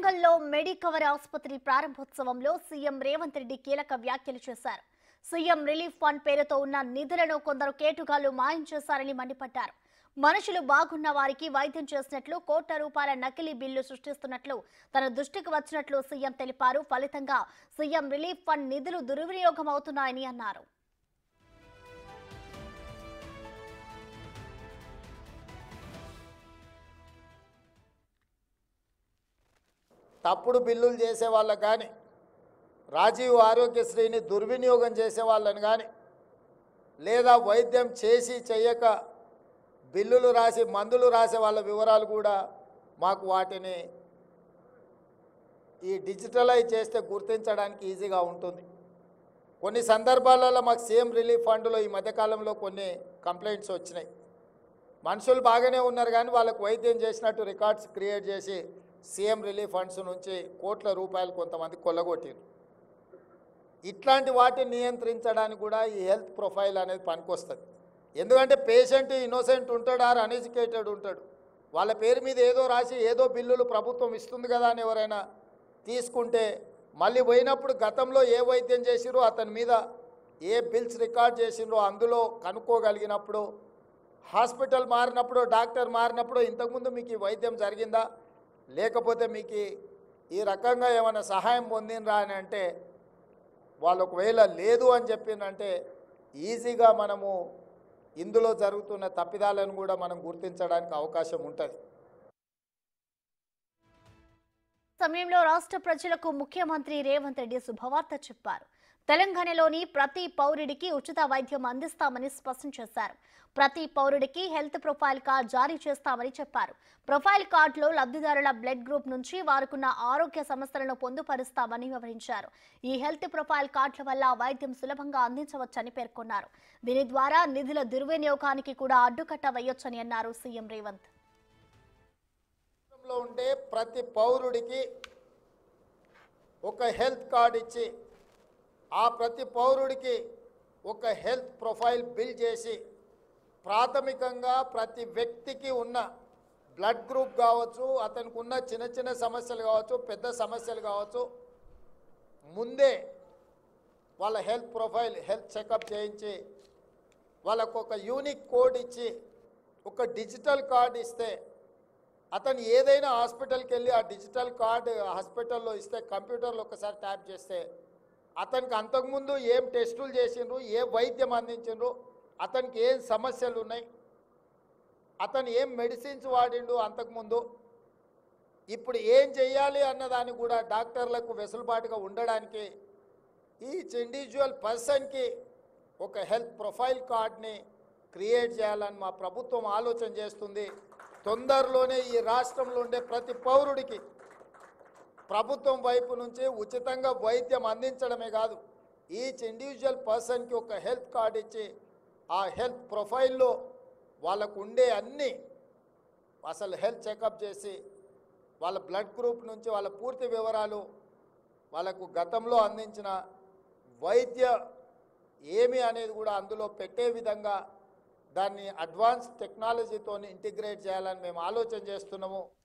వరంగల్లో మెడికవర్ ఆసుపత్రి ప్రారంభోత్సవంలో సీఎం రేవంత్ రెడ్డి కీలక వ్యాఖ్యలు చేశారు సీఎం రిలీఫ్ ఫండ్ పేరుతో ఉన్న నిధులను కొందరు కేటుగాళ్లు మాయం చేశారని మండిపడ్డారు మనుషులు బాగున్న వారికి వైద్యం చేసినట్లు కోట్ల రూపాయల నకిలీ బిల్లు సృష్టిస్తున్నట్లు తన దృష్టికి వచ్చినట్లు సీఎం తెలిపారు ఫలితంగా సీఎం రిలీఫ్ ఫండ్ నిధులు దుర్వినియోగం అవుతున్నాయని అన్నారు తప్పుడు బిల్లులు చేసే వాళ్ళకు కానీ రాజీవ్ ఆరోగ్యశ్రీని దుర్వినియోగం చేసే వాళ్ళని కానీ లేదా వైద్యం చేసి చెయ్యక బిల్లులు రాసి మందులు రాసే వాళ్ళ వివరాలు కూడా మాకు వాటిని ఈ డిజిటలైజ్ చేస్తే గుర్తించడానికి ఈజీగా ఉంటుంది కొన్ని సందర్భాలలో మాకు సీఎం రిలీఫ్ ఫండ్లో ఈ మధ్యకాలంలో కొన్ని కంప్లైంట్స్ వచ్చినాయి మనుషులు బాగానే ఉన్నారు కానీ వాళ్ళకు వైద్యం చేసినట్టు రికార్డ్స్ క్రియేట్ చేసి సీఎం రిలీఫ్ ఫండ్స్ నుంచి కోట్ల రూపాయలు కొంతమంది కొల్లగొట్టారు ఇట్లాంటి వాటిని నియంత్రించడానికి కూడా ఈ హెల్త్ ప్రొఫైల్ అనేది పనికొస్తుంది ఎందుకంటే పేషెంట్ ఇన్నోసెంట్ ఉంటాడు ఆర్ అన్ఎడ్యుకేటెడ్ ఉంటాడు వాళ్ళ పేరు మీద ఏదో రాసి ఏదో బిల్లులు ప్రభుత్వం ఇస్తుంది కదా అని ఎవరైనా తీసుకుంటే మళ్ళీ పోయినప్పుడు గతంలో ఏ వైద్యం చేసిరో అతని మీద ఏ బిల్స్ రికార్డ్ చేసిండ్రో అందులో కనుక్కోగలిగినప్పుడు హాస్పిటల్ మారినప్పుడు డాక్టర్ మారినప్పుడు ఇంతకుముందు మీకు ఈ వైద్యం జరిగిందా లేకపోతే మీకు ఈ- ఈ రకంగా ఏమైనా సహాయం పొందినరా అని అంటే వాళ్ళు ఒకవేళ లేదు అని చెప్పిందంటే ఈజీగా మనము ఇందులో జరుగుతున్న తప్పిదాలను కూడా మనం గుర్తించడానికి అవకాశం ఉంటుంది సమయంలో రాష్ట్ర ప్రజలకు ముఖ్యమంత్రి రేవంత్ రెడ్డి శుభవార్త చెప్పారు తెలంగాణలోని ప్రతి పౌరుడికి ఉచిత వైద్యం అందిస్తామని స్పష్టం చేశారు ప్రతి పౌరుడికి హెల్త్ ప్రొఫైల్ కార్డ్ జారీ చేస్తామని చెప్పారు ప్రొఫైల్ కార్డులో లబ్ధిదారుల బ్లడ్ గ్రూప్ నుంచి వారుకున్న ఆరోగ్య సమస్యలను పొందుపరుస్తామని వివరించారు ఈ హెల్త్ ప్రొఫైల్ కార్డుల వల్ల వైద్యం సులభంగా అందించవచ్చని పేర్కొన్నారు దీని ద్వారా నిధుల దుర్వినియోగానికి కూడా అడ్డుకట్ట వేయొచ్చని అన్నారు సీఎం రేవంత్ రాష్ట్రంలో ఉండే ప్రతి పౌరుడికి ఒక హెల్త్ కార్డ్ ఇచ్చి ఆ ప్రతి పౌరుడికి ఒక హెల్త్ ప్రొఫైల్ బిల్ చేసి ప్రాథమికంగా ప్రతి వ్యక్తికి ఉన్న బ్లడ్ గ్రూప్ కావచ్చు అతనికి ఉన్న చిన్న చిన్న సమస్యలు కావచ్చు పెద్ద సమస్యలు కావచ్చు ముందే వాళ్ళ హెల్త్ ప్రొఫైల్ హెల్త్ చెకప్ చేయించి వాళ్ళకు ఒక యూనిక్ కోడ్ ఇచ్చి ఒక డిజిటల్ కార్డ్ ఇస్తే అతను ఏదైనా హాస్పిటల్కి వెళ్ళి ఆ డిజిటల్ కార్డు హాస్పిటల్లో ఇస్తే కంప్యూటర్లో ఒకసారి ట్యాప్ చేస్తే అతనికి అంతకుముందు ఏం టెస్టులు చేసిండ్రు ఏ వైద్యం అందించిండ్రు అతనికి ఏం సమస్యలు ఉన్నాయి అతను ఏం మెడిసిన్స్ వాడిండు అంతకుముందు ఇప్పుడు ఏం చెయ్యాలి అన్నదాన్ని కూడా డాక్టర్లకు వెసులుబాటుగా ఉండడానికి ఈచ్ ఇండివిజువల్ పర్సన్కి ఒక హెల్త్ ప్రొఫైల్ కార్డ్ని క్రియేట్ చేయాలని మా ప్రభుత్వం ఆలోచన చేస్తుంది తొందరలోనే ఈ రాష్ట్రంలో ఉండే ప్రతి పౌరుడికి ప్రభుత్వం వైపు నుంచి ఉచితంగా వైద్యం అందించడమే కాదు ఈచ్ ఇండివిజువల్ పర్సన్కి ఒక హెల్త్ కార్డ్ ఇచ్చి ఆ హెల్త్ ప్రొఫైల్లో వాళ్ళకు ఉండే అన్ని అసలు హెల్త్ చెకప్ చేసి వాళ్ళ బ్లడ్ గ్రూప్ నుంచి వాళ్ళ పూర్తి వివరాలు వాళ్ళకు గతంలో అందించిన వైద్య ఏమి అనేది కూడా అందులో పెట్టే విధంగా దాన్ని అడ్వాన్స్ టెక్నాలజీతో ఇంటిగ్రేట్ చేయాలని మేము ఆలోచన చేస్తున్నాము